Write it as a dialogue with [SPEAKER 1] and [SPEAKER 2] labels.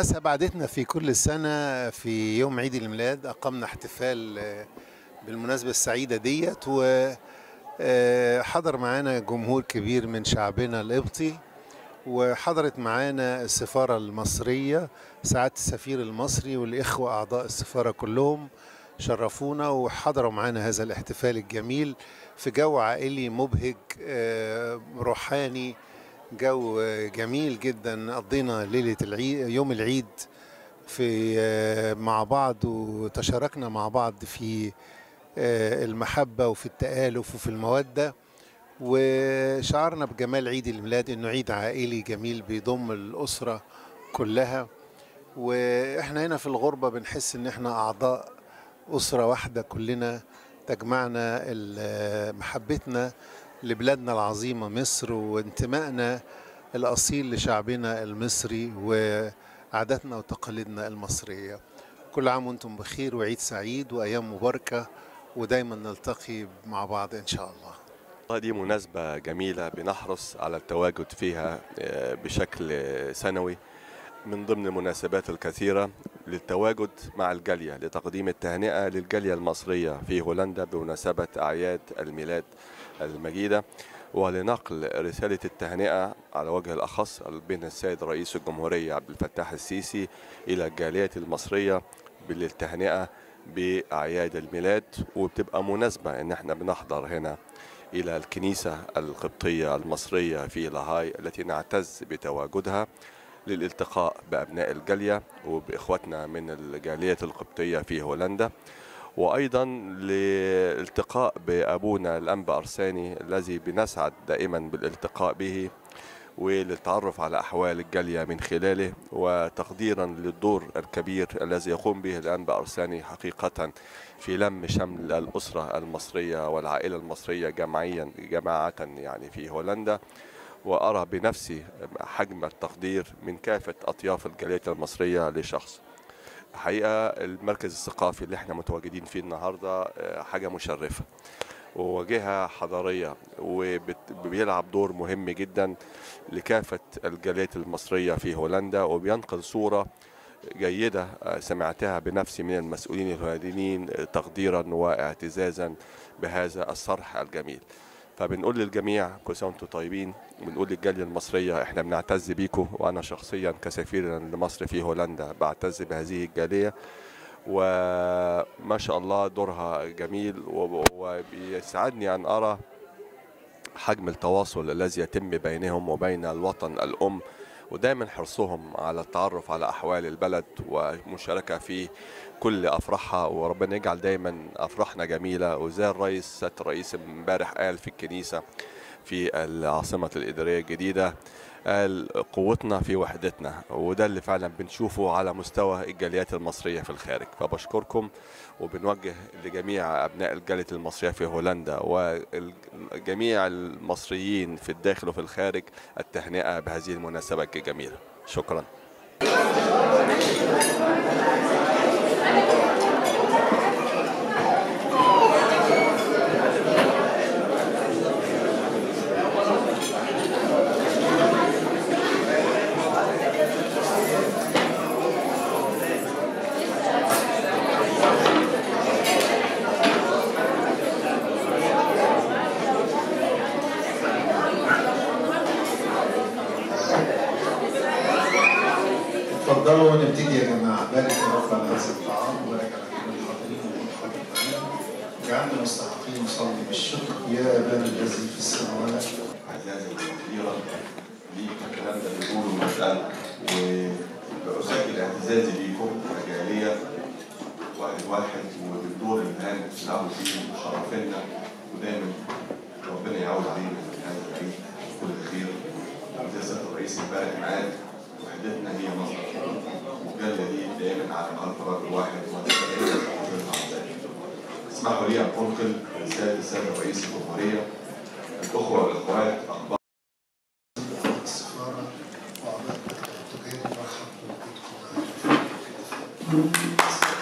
[SPEAKER 1] حسب عادتنا في كل سنة في يوم عيد الميلاد أقمنا احتفال آه، بالمناسبة السعيدة ديت وحضر معانا جمهور كبير من شعبنا القبطي وحضرت معانا السفارة المصرية سعادة السفير المصري والإخوة أعضاء السفارة كلهم شرفونا وحضروا معانا هذا الاحتفال الجميل في جو عائلي مبهج آه، روحاني جو آه، جميل جدا قضينا ليلة العيد يوم العيد في آه، مع بعض وتشاركنا مع بعض في آه، المحبة وفي التآلف وفي المودة وشعرنا بجمال عيد الميلاد انه عيد عائلي جميل بيضم الأسرة كلها واحنا هنا في الغربة بنحس ان احنا اعضاء أسرة واحدة كلنا تجمعنا ال- محبتنا لبلادنا العظيمة مصر وانتمائنا الأصيل لشعبنا المصري وعاداتنا وتقاليدنا المصرية كل عام وانتم بخير وعيد سعيد وأيام مباركة ودايما نلتقي مع بعض إن شاء الله
[SPEAKER 2] والله دي مناسبة جميلة بنحرص على التواجد فيها آه، بشكل آه، سنوي من ضمن المناسبات الكثيرة للتواجد مع الجالية لتقديم التهنئة للجالية المصرية في هولندا بمناسبة أعياد الميلاد المجيدة ولنقل رسالة التهنئة على وجه الأخص بين السيد رئيس الجمهورية عبد الفتاح السيسي إلى الجالية المصرية بالتهنئة بأعياد الميلاد وبتبقى مناسبة إن احنا بنحضر هنا إلى الكنيسة القبطية المصرية في لاهاي التي نعتز بتواجدها للالتقاء بأبناء الجالية وبإخواتنا من الجالية القبطية في هولندا وأيضا لالتقاء بأبونا الأنبا أرساني الذي بنسعد دائما بالالتقاء به وللتعرف على أحوال الجالية من خلاله وتقديرا للدور الكبير الذي يقوم به الأنبا أرساني حقيقة في لم شمل الأسرة المصرية والعائلة المصرية جمعيا جماعة يعني في هولندا وأرى بنفسي حجم التقدير من كافة أطياف الجالية المصرية لشخص حقيقة المركز الثقافي اللي احنا متواجدين فيه النهاردة آه، حاجة مشرفة وواجهة حضارية وبيلعب دور مهم جدا لكافة الجاليات المصرية في هولندا وبينقل صورة جيدة آه، سمعتها بنفسي من المسؤولين الهولنديين آه، تقديرا واعتزازا بهذا الصرح الجميل فبنقول للجميع كل سنه وانتم طيبين بنقول للجاليه المصريه احنا بنعتز بيكم وانا شخصيا كسفير لمصر في هولندا بعتز بهذه الجاليه وما شاء الله دورها جميل وب- وبيسعدني ان ارى حجم التواصل الذي يتم بينهم وبين الوطن الام ودايما حرصهم على التعرف على احوال البلد ومشاركه في كل افراحها وربنا يجعل دايما افراحنا جميله وزي الرئيس سياده الرئيس امبارح قال في الكنيسه في العاصمه الاداريه الجديده قال قوتنا في وحدتنا وده اللي فعلا بنشوفه على مستوى الجاليات المصريه في الخارج فبشكركم وبنوجه لجميع ابناء الجاليه المصريه في هولندا وجميع المصريين في الداخل وفي الخارج التهنئه بهذه المناسبه الجميله شكرا
[SPEAKER 1] اتفضلوا نبتدي يا جماعة بارك يا رب على هذا الطعام وبارك على كل الحاضرين والمتحضرين جعلنا مستحقين نصلي بالشكر يا أبانا الذي في السماوات
[SPEAKER 3] اعزازي كثيرا ليك الكلام ده بيقوله وبيتقال وبأسجل اعتزازي بيكم كجالية واحد واحد وبالدور اللي هنلعبوا فيه وشرفنا ودايما ربنا يعود علينا في هذا العيد كل خير زي سيادة الرئيس امبارح معاك وحدتنا هي مصر والجالية دي دايما على قلب رجل واحد ونتعلم اسمحوا لي ان انقل رسالة السيد رئيس الجمهورية الأخوة والأخوات أخبار
[SPEAKER 1] السفارة وأعضاء المكتب التجاري مرحبا بكم